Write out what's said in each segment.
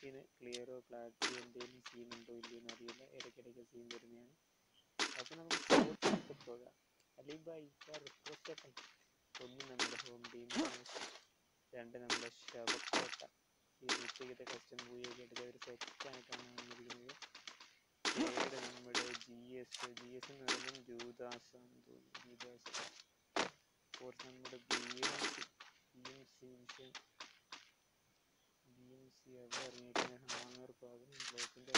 Scene ക്ലിയറോ clarity എന്തെങ്കിലും scene ഉണ്ടോ ഇല്ലയോ എന്ന് അറിയില്ല ഇടയ്ക്കിടയ്ക്ക് സീൻ വരുന്നതാണ് അപ്പോൾ നമുക്ക് സ്പോർട്സിലേക്ക് പോകാം അലിബായ് റിക്വസ്റ്റൻ ഒന്ന് നമ്മുടെ ഹോം ടീം രണ്ട് നമ്മുടെ ശവക്കോട്ട ഈ ഉച്ചയ്ക്കത്തെ കസ്റ്റം കൂടിയൊക്കെ എടുത്ത് ഒരു സെറ്റായിട്ടാണ് വന്നിരിക്കുന്നത് ഏഴ് നമ്മുടെ ജി എസ് ജി എസ് എന്ന് പറയുന്നത് ജൂദാസ് ആണെന്ന് തോന്നുന്നു ജൂദാസ് ഫോർത്ത് നമ്മുടെ B M C B M C വിഷയം ബി എം സി അവിടെ ഇറങ്ങിയിരിക്കുന്ന ഹാങ്ങർ ഭാഗം ബ്ലോക്കിൻ്റെ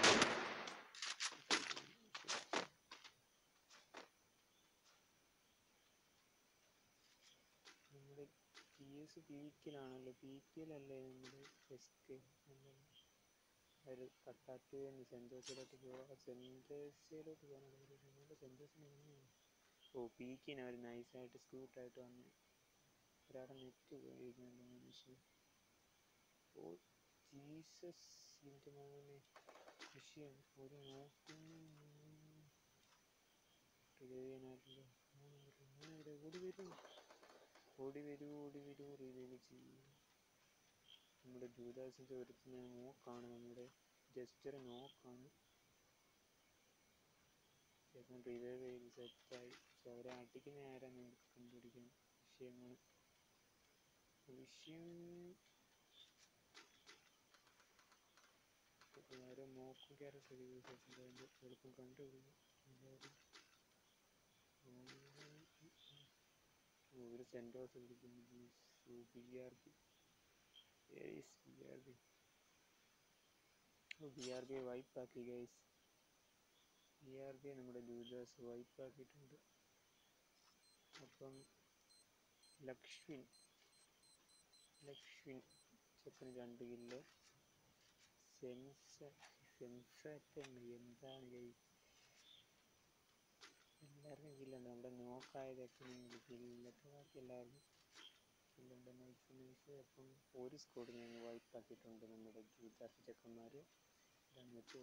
നമ്മുടെ പി എസ് പീക്കിലാണല്ലോ പീക്കിലല്ലേ നമ്മുടെ എസ് കെ ഒരു കട്ടാറ്റുകയിൽ നിന്ന് സെൻറ്റോസിലോട്ട് പോകാം സെൻറ്റേഴ്സിലോട്ട് പോകാനുള്ള നമ്മുടെ സെൻറ്റേഴ്സിന് ഓ പീക്കിന് അവർ നൈസായിട്ട് സ്കൂട്ടായിട്ട് വന്ന് ഒരാടെ നെറ്റ് പോയിരിക്കുന്നുണ്ട് മനുഷ്യൻ ഓ ജീസസ് എൻ്റെ മോനെ വിഷയം ഒരു നോക്കുന്നു റിവൈവിനായിട്ടില്ല മൂന്ന് ഓടി വരൂ ഓടി വരൂ ഓടി വരൂ റിവൈവ് ചെയ്യൂ നമ്മുടെ ജൂദാസിൻ്റെ ഒരുത്തിന് നോക്കാണ് നമ്മുടെ ജസ്റ്റർ നോക്കാണ് ചേട്ടൻ റിവൈവ് ചെയ്ത് സെറ്റായി പക്ഷെ അവരെ അടിക്കുന്ന ആരാന്ന് നമുക്ക് കണ്ടുപിടിക്കാൻ വിഷയമാണ് വിഷയം ആരോ മോക്കും ക്യാരക്ടർ റിവ്യൂ ചെയ്തിട്ടുണ്ട് അതിൻ്റെ എളുപ്പം കണ്ടുപിടിക്കും എല്ലാവരും ഒരു സെൻറ്റോസ് വിളിക്കുന്നു B R B B R B B R B wipe ആക്കി ഗൈസ് ബി ആർ ബി നമ്മുടെ ജൂജേഴ്സ് വൈപ്പ് ആക്കിയിട്ടുണ്ട് അപ്പം ലക്ഷ്മിൻ ലക്ഷ്മിൻ ചെക്കന് രണ്ട് കില്ല് സെൻസ സെൻസറ്റ് എന്താണ് ഗൈസ് എല്ലാവർക്കും കില്ലുണ്ട് നമ്മുടെ നോക്കായതൊക്കെ കില്ലൊക്കെ ബാക്കി എല്ലാവർക്കും കില്ലുണ്ട് നൈസ് നൈസ് അപ്പം ഒരു സ്കോഡ് ഞങ്ങൾ വൈപ്പ് ആക്കിയിട്ടുണ്ട് നമ്മുടെ ജൂതാസ് ചെക്കന്മാർ എന്നിട്ട്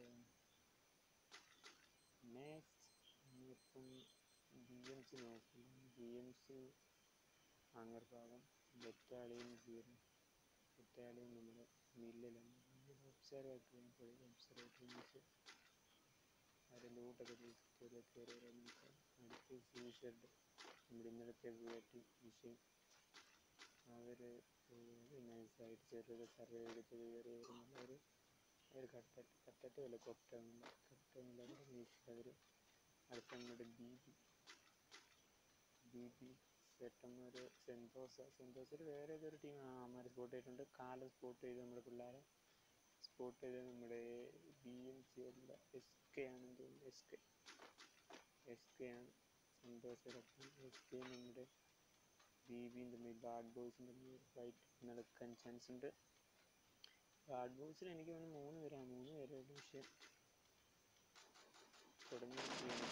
നെക്സ്റ്റ് ഇപ്പം ബി എം സി നോക്കില്ല ബി എം സി ആങ്ങർ ഭാഗം ബെറ്റാളിയൻ സീറോ ബെറ്റാളിയൻ നമ്മുടെ മില്ലിലാണ് ഒബ്സർവേറ്ററി ഒബ്സർവേറ്ററി മീൻസ് അവരെ ലൂട്ടൊക്കെ ചെയ്ത് കയറി നോക്കാം അടുത്ത് സീസഡ് നമ്മുടെ ഇന്നലത്തെ വീട്ടിൽ വിഷയം അവർ നൈസായിട്ട് ചെറുത് സർവേ എടുത്ത് കയറി വരുന്നുള്ളവർ അവർ കട്ടറ്റ് കട്ടറ്റ് വല്ല കൊട്ടമില്ല കൊട്ടമില്ല അവർ അടുത്ത നമ്മുടെ ബി ബി ബി ബി ചേട്ടന്മാർ സെൻറ്റോസ സെൻറ്റോസിൽ വേറെ ഏതൊരു ടീം ആ അമ്മമാർ സ്പോട്ട് ചെയ്തിട്ടുണ്ട് കാലം സ്പോട്ട് ചെയ്ത് നമ്മുടെ പിള്ളേരെ സ്പോട്ട് ചെയ്ത് നമ്മുടെ ബി എം സി അല്ല എസ് കെ ആണെന്ന് തോന്നുന്നു എസ് കെ എസ് കെ ആണ് സെൻറ്റോസിലൊപ്പം എസ് കെ നമ്മുടെ ബി ബിയും തമ്മിൽ ബാഡ് ബോയ്സും തമ്മിൽ ഫൈറ്റ് നടക്കാൻ ചാൻസ് ഉണ്ട് ബാഡ് ബോയ്സിൽ എനിക്ക് തോന്നുന്നു മൂന്ന് പേരാണ് മൂന്ന് പേരുടെ വിഷയം തുടങ്ങി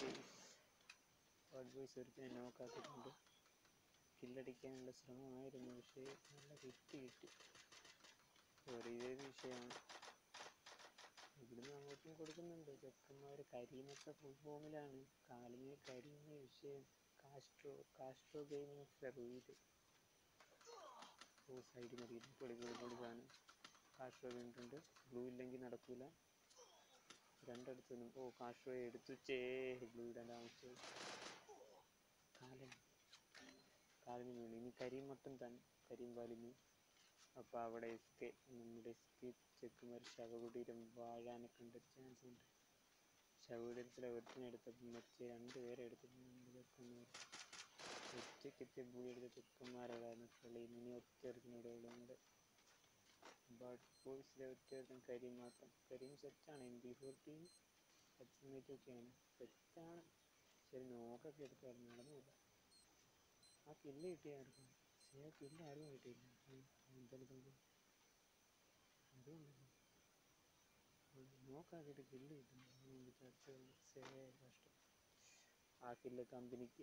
ബാഡ് ബോയ്സ് ഒരുത്തിനെ നോക്കാത്തിട്ടുണ്ട് കില്ലടിക്കാനുള്ള ശ്രമമായിരുന്നു പക്ഷേ നല്ല ഹിറ്റ് കിട്ടി ഒരേ വിഷയമാണ് ഇവിടുന്ന് അങ്ങോട്ടും കൊടുക്കുന്നുണ്ട് ചെക്കന്മാർ കരീമൊക്കെ ഫുൾ ഫോമിലാണ് കാലിന് കരീമ വിഷയം കാസ്ട്രോ കാസ്ട്രോ ഗെയിമിംഗ് ഫെറൂയില് ഓ സൈഡിൽ മതി പൊളി പൊളി പൊളി സാധനം കാസ്ട്രോ വീണിട്ടുണ്ട് ബ്ലൂ ഇല്ലെങ്കിൽ നടക്കൂല രണ്ടടുത്തൊന്നും ഓ കാസ്ട്രോ എടുത്തു ചേ ബ്ലൂ ഇടേണ്ട ആവശ്യം കാലൻ കാലിന് വീണു ഇനി കരിയും മൊത്തം തന്നെ കരിയും വലിഞ്ഞു അപ്പോൾ അവിടെ എസ് കെ നമ്മുടെ എസ് കെ ചെക്കുമാർ ശവകുടീരം വാഴാനൊക്കെ ഉണ്ട് ചാൻസ് ഉണ്ട് ശവകുടീരത്തിൽ ഒരുത്തിനെടുത്തപ്പോൾ മറ്റേ രണ്ട് പേരെ എടുത്തപ്പോൾ നമ്മുടെ ചെക്കന്മാർ ഒറ്റയ്ക്കെത്തിയ ഭൂമി എടുത്ത ചെക്കന്മാരതായിരുന്നു കളി ഇനി ഒറ്റ ഒരുത്തിനൂടെ ഉള്ളൂ നമ്മുടെ ബട്ട് ബോയ്സിലെ ഒറ്റ ഒരുത്തൻ കരീം മാത്രം കരീം സെറ്റാണ് എം ബി ഫോർട്ടീൻ അച്ഛനേറ്റ് ഒക്കെയാണ് സെറ്റാണ് ശരി നോക്കൊക്കെ എടുത്തായിരുന്നു നടന്നില്ല ആ കില്ല് കിട്ടിയായിരുന്നു പക്ഷേ ആ കില്ല് ആരും കിട്ടിയില്ല എന്തായാലും അതുകൊണ്ടല്ലോ നോക്കാക്കിയിട്ട് കില്ല് കിട്ടുന്നു സേ കഷ്ടം ആ കില്ല് കമ്പനിക്ക്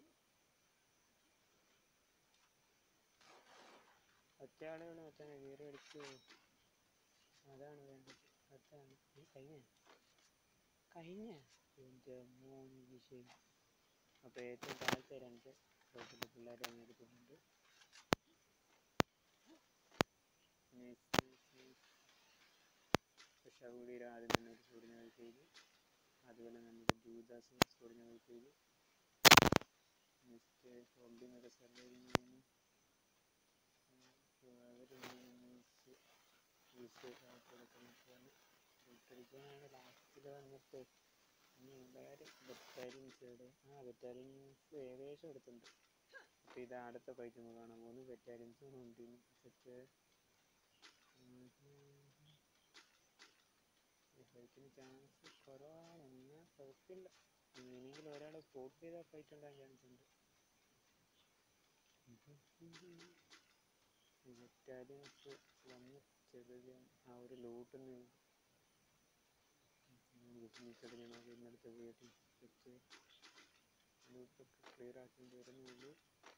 ഒറ്റ ആളുകൾ മറ്റാണ് കയറി അടിച്ചു അതാണ് വേണ്ടത് അതാണ് ഈ കഴിഞ്ഞ കഴിഞ്ഞ എൻ്റെ മൂന്ന് വിഷയം അപ്പോൾ ഏറ്റവും താഴത്തെ രണ്ട് റോട്ടിലെ പിള്ളേരെ അങ്ങ് എടുത്തിട്ടുണ്ട് Nice, nice, nice. ഷൗഡീർ ആദ്യം തന്നെ ഒരു സ്കോഡിനെ വൈപ്പ് ചെയ്തു അതുപോലെ നമ്മുടെ ജൂദാസും സ്കോഡിനെ വൈപ്പ് ചെയ്തു നെക്സ്റ്റ് ഹോൾഡിങ്ങൊക്കെ സർവൈവിങ് ചെയ്യുന്നു അവർ യൂസ് നിൽക്കുകയാണ് ഷൂട്ടടിക്കാനാണ് ലാസ്റ്റിൽ വന്നിട്ട് ഇനി എല്ലാവരും ബറ്റാലിയൻസ് എവിടെ ആ ബറ്റാലിയൻസ് ഏകദേശം എടുത്തിട്ടുണ്ട് അപ്പോൾ ഇത് അടുത്ത ഫൈറ്റ് നമുക്ക് കാണാൻ പോകുന്നു ബറ്റാലിയൻസും ഹോണ്ടിയും സെറ്റ് ഈ ഫൈറ്റിന് ചാൻസ് കുറവാണ് എന്നാൽ കുഴപ്പമില്ല ഇനിയെങ്കിലും ഒരാൾ സ്പോട്ട് ചെയ്താൽ ഫൈറ്റ് ഉണ്ടാകാൻ ചാൻസ് ഉണ്ട് ബറ്റാലിയൻസ് വന്ന് ചെറിയ ആ ഒരു ലൂട്ടിന് ബിസിനസ് അടിക്കാൻ നോക്കി ഇന്നടുത്ത് വീട്ടിൽ വെച്ച് ലൂട്ടൊക്കെ ക്ലിയർ ആക്കി വരുന്നുള്ളൂ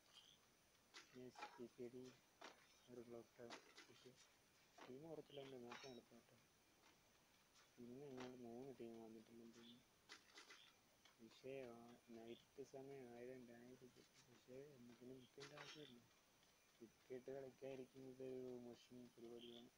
ചെടി ഒരു ബ്ലോക്ക് കിട്ടി ടീം ഉറപ്പില്ലാണ്ട് നോക്കാൻ എടുത്തോട്ടെ ഇന്ന് ഞങ്ങൾ മൂന്ന് ടീം വന്നിട്ടുണ്ടെന്ന് വിഷയമാണ് നൈറ്റ് സമയം ആയതുകൊണ്ടായിരിക്കും പക്ഷേ എന്നതിന് നിൽക്കേണ്ട ആവശ്യമില്ല ക്രിക്കറ്റ് കളിക്കാതിരിക്കുന്നത് ഒരു മോശം പരിപാടിയാണ്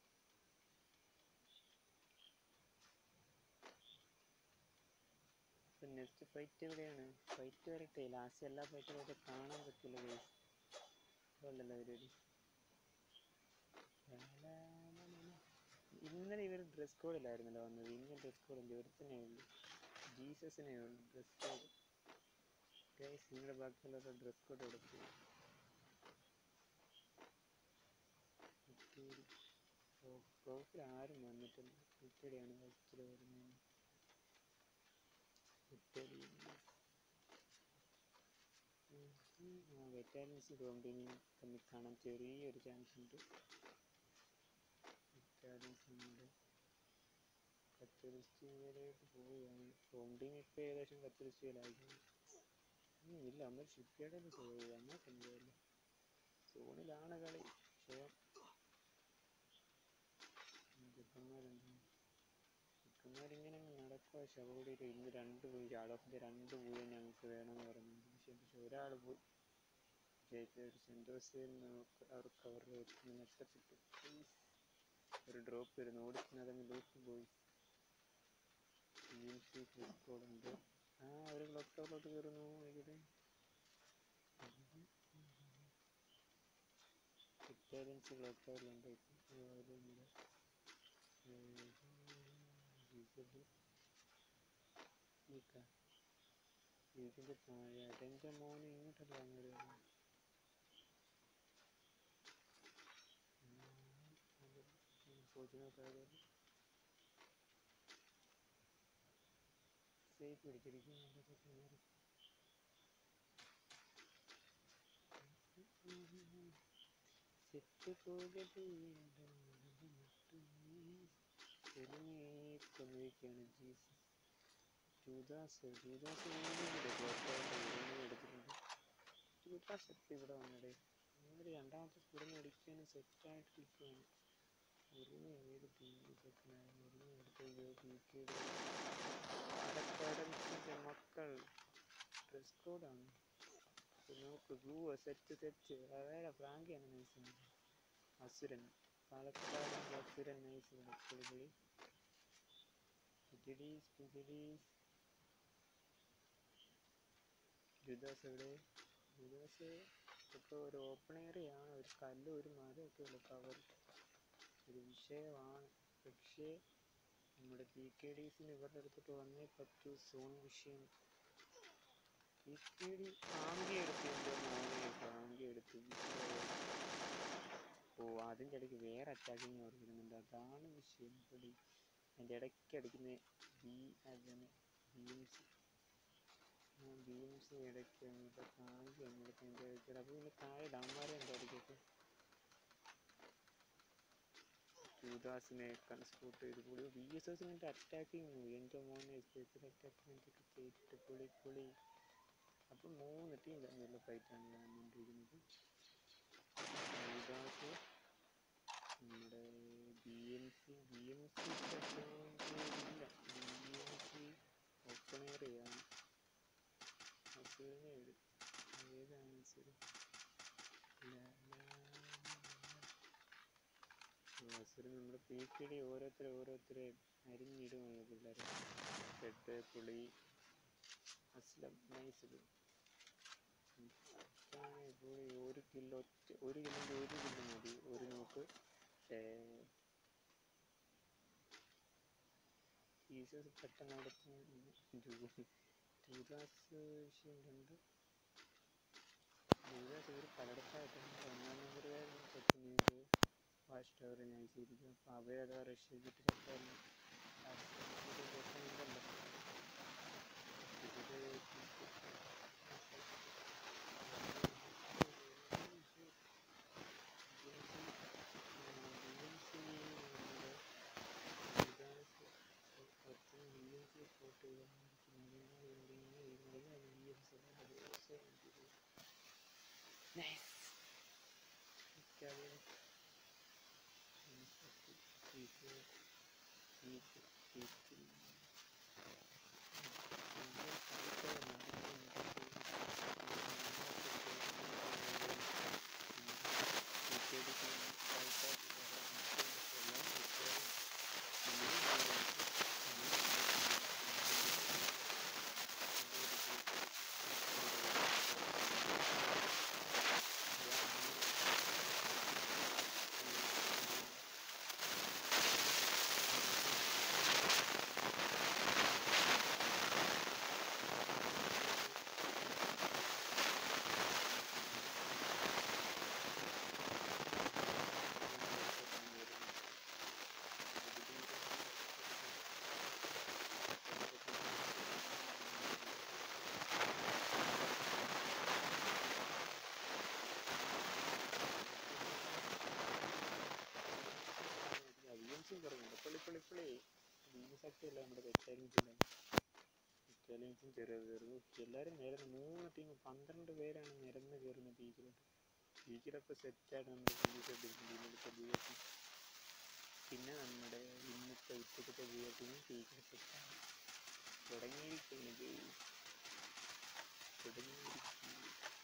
നെക്സ്റ്റ് ഫൈറ്റ് എവിടെയാണ് ഫൈറ്റ് വരട്ടെ ലാസ്റ്റ് എല്ലാ ഫൈറ്റും ഒക്കെ കാണാൻ പറ്റില്ല ഗൈസ് അതുകൊണ്ടല്ലോ പരിപാടി ഇന്നലെ ഇവർ ഡ്രസ് കോഡിലായിരുന്നല്ലോ വന്നത് ഇന്ന് ഡ്രസ് കോഡില്ല ഒരുത്തനേ ഉള്ളൂ ജീസസിനേ ഉള്ളൂ ഡ്രസ് കോഡ് ഗൈസ് നിങ്ങളുടെ ബാക്കിയുള്ളവരുടെ ഡ്രസ് കോഡ് എടുത്തു പ്രൊഫിൽ ആരും വന്നിട്ടില്ല ഇറ്റലിയാണ് ഫസ്റ്റിൽ വരുന്നത് ഇറ്റലി ആ വെറ്റാലിയൻസ് കോമ്പിനിയും തമ്മിൽ കാണാൻ ചെറിയൊരു ചാൻസ് ഉണ്ട് വെറ്റാലിയൻസ് നമ്മുടെ കത്തറിസ്റ്റിയിലേക്ക് പോവുകയാണ് കോമ്പിനി ഇപ്പോൾ ഏകദേശം കത്തറിസ്റ്റിയിലായിരിക്കും ഇല്ല നമ്മൾ ഷിപ്പ്യാർഡിൽ പോയി നമ്മൾ കണ്ടുപോയില്ല സോണിലാണ് കളി പക്ഷേ ചെക്കന്മാരുണ്ട് ചെക്കന്മാരിങ്ങനെ നടക്കുക ഷവോടിയിൽ ഇന്ന് രണ്ട് പോയി ആളോഫിൻ്റെ രണ്ട് പോയി ഞങ്ങൾക്ക് വേണമെന്ന് പറയുന്നുണ്ട് പക്ഷേ പക്ഷെ ഒരാൾ പോയി ജയിച്ച ഒരു സെൻറ്റോസിൽ അവർക്ക് അവരുടെ വ്യക്തി നഷ്ടപ്പെട്ടു പ്ലീസ് ഒരു ഡ്രോപ്പ് വരുന്നു ഓടിക്കുന്നതങ്ങ് ലൂപ്പ് പോയി യു സി ഉണ്ട് ആ ഒരു ക്ലോക്ക് ടവറിലോട്ട് കയറുന്നു ഇവിടെ ഇറ്റാലിയൻസ് ക്ലോക്ക് ടവറിലുണ്ട് ഇതിൻ്റെ താഴെ അതെൻ്റെ മോനെ ഇങ്ങോട്ടല്ല അങ്ങോട്ട് സേഫ് പിടിച്ചിരിക്കും നല്ല ചെക്കന്മാർ സെറ്റ് പോകട്ടെ കൊന്നിരിക്കുകയാണ് ജീസസ് ജൂദാസ് ജൂദാസ് എടുത്തിട്ടുണ്ട് ജൂദാസ് എത്തി ഇവിടെ വന്നടേ നമ്മൾ രണ്ടാമത്തെ സ്കൂളിനെ അടിക്കാനും സെറ്റായിട്ട് നിൽക്കുകയാണ് ഉറുമ ഏത് ടീം സെക്കൻഡായി ഉറുമ എടുത്ത് പാലക്കാടൻസിൻ്റെ മക്കൾ ഡ്രസ് കോഡാണ് നോക്ക് ഗ്ലൂ സെറ്റ് സെറ്റ് വേറെ ഫ്രാങ്കിയാണ് നൈസ് അസുരൻ പാലക്കാട് അസുരൻ നൈസ് പൊളിപൊളി പിജിഡീസ് പിജിഡീസ് ജുദാസ് എവിടെ ജുദാസ് ഇപ്പോൾ ഒരു ഓപ്പൺ ഏരിയയാണ് ഒരു കല്ല് ഒരു മരമൊക്കെ ഉള്ളു കവർ ഒരു വിഷയമാണ് പക്ഷേ നമ്മുടെ പി കെ ഡീസിന് ഇവരുടെ അടുത്തിട്ട് വന്നേ പറ്റൂ സോൺ വിഷയം പി കെ ഡി പ്രാങ്കി എടുത്ത് എൻ്റെ മോനെ പ്രാങ്കി എടുത്ത് ഓ അതിൻ്റെ ഇടയ്ക്ക് വേറെ അറ്റാക്കിങ് വരുന്നുണ്ട് അതാണ് വിഷയം പൊടി അതിൻ്റെ ഇടയ്ക്ക് അടിക്കുന്ന ബി അതിന് B M C B M C ഇടയ്ക്ക് അങ്ങോട്ട് പ്രാങ്കി അങ്ങോട്ട് എൻ്റെ ഇടയ്ക്ക് അപ്പോൾ പിന്നെ താഴെ ഡമ്മാരെ എൻ്റെ ഇടയ്ക്കൊക്കെ യൂദാസിനെ കൺസ്പോട്ട് ചെയ്ത് പുള്ളി ബി എസ് എസിൻ്റെ അറ്റാക്കിങ് എൻ്റെ മോനെ സ്പെഷ്യൽ അറ്റാക്ക്മെൻ്റ് ഒക്കെ ചെയ്തിട്ട് പുള്ളി പുള്ളി അപ്പം മൂന്ന് ടീം തമ്മിലുള്ള ഫൈറ്റാണ് കാണുന്നുണ്ടിരിക്കുന്നത് യൂദാസ് നമ്മുടെ B M C B M C ഇല്ല ബി എം സി ഓപ്പൺ ഏറിയാണ് അസുരനെ ഏതാണ് അസുരൻ അസുരൻ നമ്മുടെ പി കെ ഡി ഓരോരുത്തരെ ഓരോരുത്തരെ അരിഞ്ഞിടും പിള്ളേർ ബ്രെഡ് പുളി അസ്ലം നൈസ് പുളി ഒരു കിലോ ഒറ്റ ഒരു കിലോൻ്റെ ഒരു കിലോ മതി ഒരു നോക്ക് പീസസ് പെട്ടെന്ന് അവിടുത്തെ ടൂദാസ് വിഷയം രണ്ട് ടൂദാസ് ഇവർ പലയിടത്തായിട്ടുണ്ട് ഒന്നാം നമ്പറുകാരൻ പറ്റുന്നത് വാച്ച് ടവർ നയിച്ചിരിക്കും അപ്പോൾ അവരത് റഷ് ചെയ്തിട്ട് ചിലപ്പോൾ ഉണ്ടല്ലോ ഇവര് Nice. Italian. Pizza. Pizza. Pizza. അവിയൻസും കുറവുണ്ട് പുളി പുളി പുളി ബീൻസൊക്കെയല്ല നമ്മുടെ വെറ്റാലിയൻസിൻ്റെ വെറ്റാലിയൻസും ചെറിയ കയറുന്നു എല്ലാവരും നിരന്ന് മൂന്ന് ടീം പന്ത്രണ്ട് പേരാണ് നിരന്ന് കയറുന്നത് ബീച്ചിലോട്ട് ബീച്ചിലൊക്കെ സെറ്റായിട്ട് നമ്മുടെ ബീച്ചോട്ട് ടീമിലത്തെ ബീച്ച് പിന്നെ നമ്മുടെ ഇന്നത്തെ ഉച്ചക്കത്തെ ബീച്ചിനും ബീച്ചിൽ സെറ്റാണ് തുടങ്ങിയിരിക്കുന്നു ഗെയിം തുടങ്ങിയിരിക്കുന്നു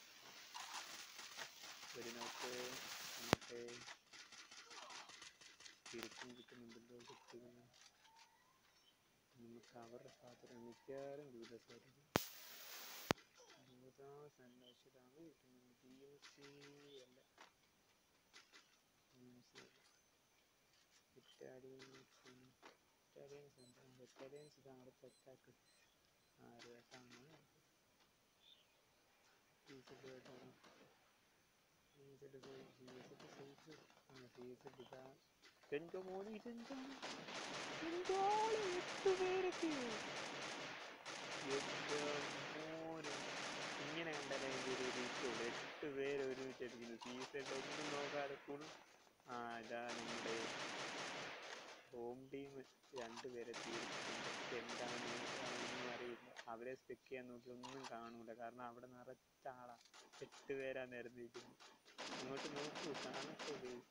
ഒരു നോക്ക് നമുക്ക് തിരിച്ചും കിട്ടുന്നുണ്ടല്ലോ കിട്ടുക നമുക്ക് അവരുടെ പാത്രം മിക്കവാറും ദൂരസായിരിക്കും ദൂരാസ് അല്ല അക്ഷരാണ് കിട്ടുന്നത് ബി എം സി അല്ല ബി എം സി അല്ല ഇറ്റാലിയൻസ് ഇറ്റാലിയൻസ് എന്താണ് ഇറ്റാലിയൻസ് ഇതാണ് അവിടുത്തെ അറ്റാക്ക് ആര് കാണാൻ സീസഡ് കേട്ടോ സീസഡ് പോയി സീസഡ് സൈസ് ആ സീസഡ് ഇതാ എൻ്റെ മോനെ ഇതെന്താണ് എന്താണ് എട്ട് പേരൊക്കെ എൻ്റെ മോനെ ഇങ്ങനെ കണ്ടാലേ എൻ്റെ ഒരു രീതിയുള്ളൂ എട്ട് പേര് ഒരുമിച്ച് അടിക്കുന്നു സീസൺ ഒന്നും നോക്കാതെ ഫുൾ ആ ഇതാ നമ്മുടെ ഹോം ടീം രണ്ടുപേരെ തീർച്ചിട്ടുണ്ട് എന്താണ് ഒന്നും അറിയില്ല അവരെ സ്പെക്ക് ചെയ്യാൻ നോക്കി ഒന്നും കാണൂല കാരണം അവിടെ നിറച്ച ആളാ എട്ട് പേരാ നിരന്നിരിക്കുന്നത് അങ്ങോട്ട് നോക്കൂ കാണട്ടെ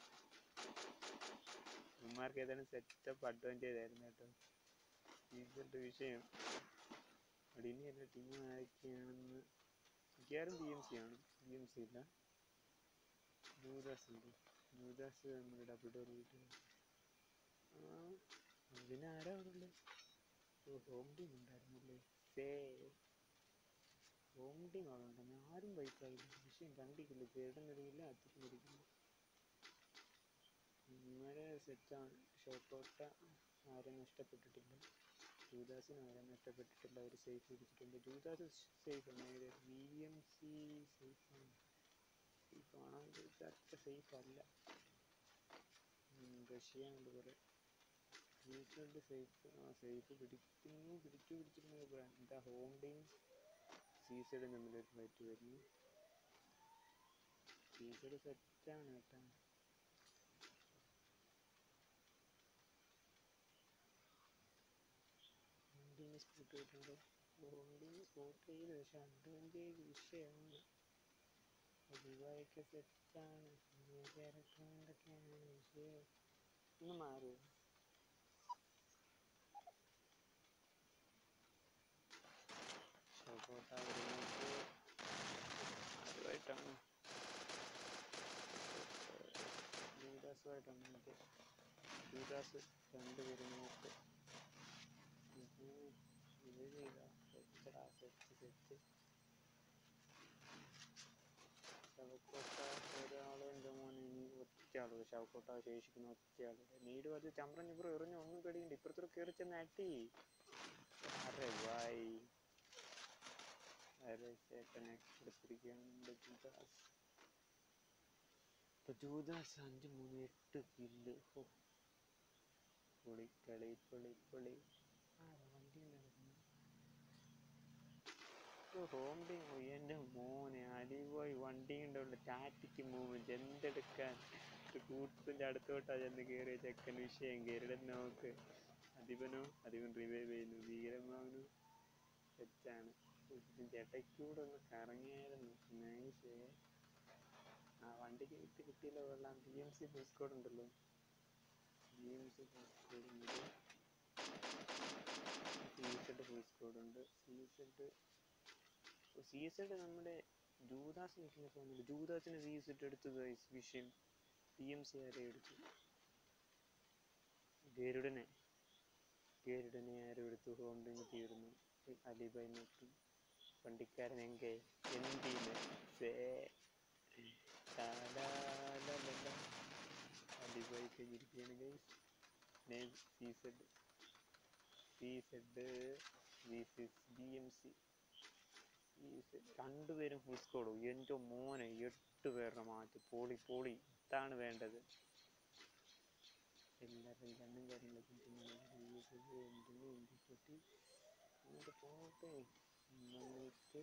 ഇവന്മാർക്ക് ഏതായാലും സെറ്റപ്പ് അഡ്വാൻറ്റേജ് ആയിരുന്നു കേട്ടോ ഇതിൻ്റെ വിഷയം അവിടെ ഇനി എല്ലാ ടീം ആരൊക്കെയാണെന്ന് മിക്കവാറും ബി എം സി ആണ് ബി എം സി ഇല്ല ന്യൂദാസ് ഉണ്ട് ന്യൂദാസ് നമ്മുടെ ഡബിൾ ഡോർ വീട്ടിൽ ആ പിന്നെ ആരാ അവിടെ ഉള്ളത് ഓ ഹോം ടീം ഉണ്ടായിരുന്നല്ലേ സേ ഹോം ടീം അവിടെ ഉണ്ടെന്ന് ആരും ബൈക്കായില്ല വിഷയം കണ്ടിക്കില്ല ചേട്ടനറിയില്ല അച്ഛനറിയില്ല ഇവരെ സെറ്റാണ് ഷോക്കോട്ട ആരും നഷ്ടപ്പെട്ടിട്ടില്ല ജൂദാസിന് ആരും നഷ്ടപ്പെട്ടിട്ടില്ല അവർ സേഫ് പിടിച്ചിട്ടുണ്ട് ജൂദാസ് സേഫ് ആണ് ബി എം സി സേഫ് ആണ് സേഫ് ആണോ എന്ന് ചോദിച്ചാൽ അത്ര സേഫ് അല്ല റഷ്യ ഉണ്ട് കുറെ ന്യൂസിലൻഡ് സേഫ് ആ സേഫ് പിടിക്കുന്നു പിടിച്ചു പിടിച്ചിരുന്നൊക്കെ പറയാം എന്താ ഹോം ടീം സീസൈഡ് തമ്മിലൊരു ഫൈറ്റ് വരുന്നു സീസൈഡ് സെറ്റാണ് കേട്ടോ വണ്ടീനെ സ്പോട്ട് ചെയ്തിട്ടുണ്ട് വണ്ടീനെ സ്പോട്ട് ചെയ്ത് പക്ഷെ അഡ്വാൻറ്റേജ് വിഷയമാണ് ദുബായൊക്കെ സെറ്റാണ് ക്യാരക്ടറിൻ്റെയൊക്കെയാണ് വിഷയം ഒന്ന് മാറുമോ ഷോക്കോട്ട വരുന്നത് അതുമായിട്ടാണ് ദൂദാസുമായിട്ടാണ് മറ്റേ ദൂദാസ് രണ്ടുപേരും നോക്ക് ഇത് ചെയ്താ സെറ്റടാ സെറ്റ് സെറ്റ് ശവക്കോട്ട ഒരാൾ എൻ്റെ മോനെ ഇനി ഒറ്റയാള് ശവക്കോട്ട ശേഷിക്കുന്ന ഒറ്റയാള് നീട് അത് ചമ്പ്രൻ ഇപ്പുറം എറിഞ്ഞ ഒന്നും പേടിക്കണ്ട ഇപ്പുറത്തോട് കയറി ചെന്ന് അട്ടി അരെ വായി അരെ ചേട്ടനെ എടുത്തിരിക്കുകയാണ് നമ്മുടെ ജൂദാസ് ഇപ്പൊ ജൂദാസ് അഞ്ച് മൂന്ന് എട്ട് കില്ല് ഹോ പൊളി കളി പൊളി പൊളി ആരാ വണ്ടി ഹോം ടീം എൻ്റെ മോനെ അടിപോയി വണ്ടി ഉണ്ടല്ലോ ടാറ്റിക്ക് മൂവ്മെന്റ് എന്തെടുക്കാൻ ഒരു കൂട്ടിൻ്റെ അടുത്തോട്ടാ ചെന്ന് കയറിയ ചെക്കൻ വിഷയം കയറിടം നോക്ക് അധിപനോ അധിപൻ റിവൈവ് ചെയ്യുന്നു ഭീകരമാവനു തെറ്റാണ് ഇതിൻ്റെ ഇടയ്ക്കൂടെ ഒന്ന് കറങ്ങിയായിരുന്നു നൈസ് ആ വണ്ടിക്ക് വിട്ട് കിട്ടിയല്ലോ കൊള്ളാം B M C full squad ഉണ്ടല്ലോ B M C full squad ഉണ്ട് സി സെഡ് ഫുൾ സ്കോഡ് ഉണ്ട് സി സെഡ് സി സെഡ് നമ്മുടെ ജൂദാസ് നിൽക്കുന്ന പോകുന്നുണ്ട് ജൂദാസിന് സി സെഡ് എടുത്തു guys വിഷയം പി എം സി ആരെ എടുത്തു ഗരുഡനെ ഗരുഡനെ ആരും എടുത്തു ഹോം ടീം തീർന്നു അലിബായ് നോക്കി വണ്ടിക്കാരൻ എങ്കെ എന്തിന് സേ ലാലാലാലാ. അലിബായ് കഴിഞ്ഞിരിക്കുകയാണ് guys name C Z C Z this is B M C രണ്ടുപേരും ഫുൾ സ്കോഡോ എൻ്റെ മോനെ എട്ട് പേരുടെ മാറ്റി പോളി പോളി ഇതാണ് വേണ്ടത് എല്ലാവരും കണ്ണും കാര്യങ്ങളൊക്കെ എന്തിനും എന്തിപ്പൊട്ടി അങ്ങോട്ട് പോകട്ടെ എന്നിട്ട്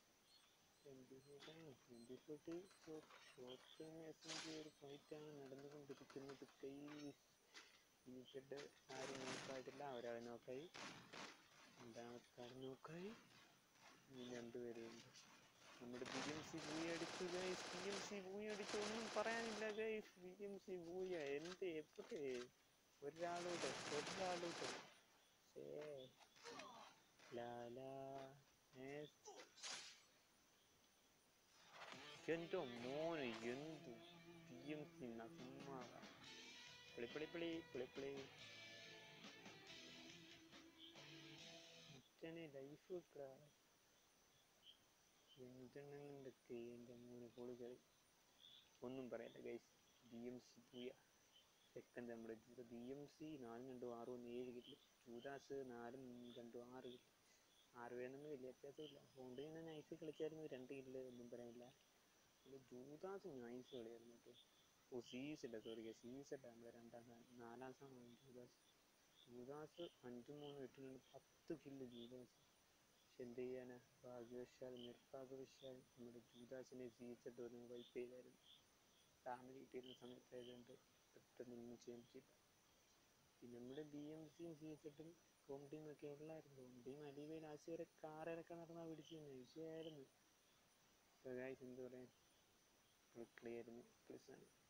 എന്തിപ്പൊട്ടി ഷോർട്ട് എസ് എം ജി ഒരു ഫൈറ്റാണ് നടന്നുകൊണ്ടിരിക്കുന്നത് കൈ ഇനിച്ചിട്ട് ആരും നോക്കായിട്ടില്ല ഒരാളെ നോക്കായി രണ്ടാമത്തെ ആൾ നോക്കായി ഇനി രണ്ടുപേരുണ്ട് നമ്മുടെ ബി എം സി ബൂയ അടിച്ചു guys B M C booyah അടിച്ചു ഒന്നും പറയാനില്ല guys B M C booyah എന്ത് എപ്പോഴേ ഒരാളൂടെ ഒരാളൂടെ ഷേ ലാലാ എന്തോ മോന് എന്ത് ബി എം സി ചുമ്മാ പിളിപ്പിളിപ്പിളി പിളിപ്പിളി അച്ഛനെ ലൈഫ് കിട്ടാ എന്തെണ്ണുണ്ടൊക്കെ എൻ്റെ മോനെ പൊളി കളി ഒന്നും പറയല്ല guys B M C booyah second നമ്മുടെ ജൂത ബി എം സി നാലും രണ്ടും ആറും ഒന്ന് ഏഴ് കില്ല് ജൂദാസ് നാലും രണ്ടും ആറ് കില്ല് ആറ് പേരൊന്നും വലിയ വ്യത്യാസമില്ല അതുകൊണ്ട് തന്നെ നൈസ് കളിച്ചായിരുന്നു രണ്ട് കില്ല് ഒന്നും പറയാനില്ല പിന്നെ ജൂദാസ് നൈസ് കളിയായിരുന്നു കേട്ടോ ഓ സീസില്ല സോറി സീസല്ല നമ്മുടെ രണ്ടാം സ്ഥാനം നാലാം സ്ഥാനമാണ് ജൂദാസ് ജൂദാസ് അഞ്ചും മൂന്നും എട്ടും രണ്ടും പത്ത് കില്ല് ജൂദാസ് പക്ഷെ എന്ത് ചെയ്യാനാ ഭാഗ്യവശാൽ നിർഭാഗ്യവശാൽ നമ്മുടെ ജൂദാസിനെ സീസട്ട് ഒന്ന് വൈപ്പ് ചെയ്തായിരുന്നു ഫാമിലി കിട്ടിയിരുന്ന സമയത്തായതുകൊണ്ട് പെട്ടെന്നൊന്നും ചെയ്യാൻ പറ്റില്ല പിന്നെ നമ്മുടെ ബി എം സിയും സീസട്ടും ഹോം ടീമൊക്കെ ഉള്ളായിരുന്നു ഹോം ടീം അലീവയിൽ ലാസ്റ്റ് വരെ കാറിലൊക്കെ നടന്നാൽ പിടിച്ചിരുന്നു വിഷയമായിരുന്നു ഗായ്സ് എന്ത് പറയാൻ ക്ലിയർ ആയിരുന്നു പ്ലസ് ആണ്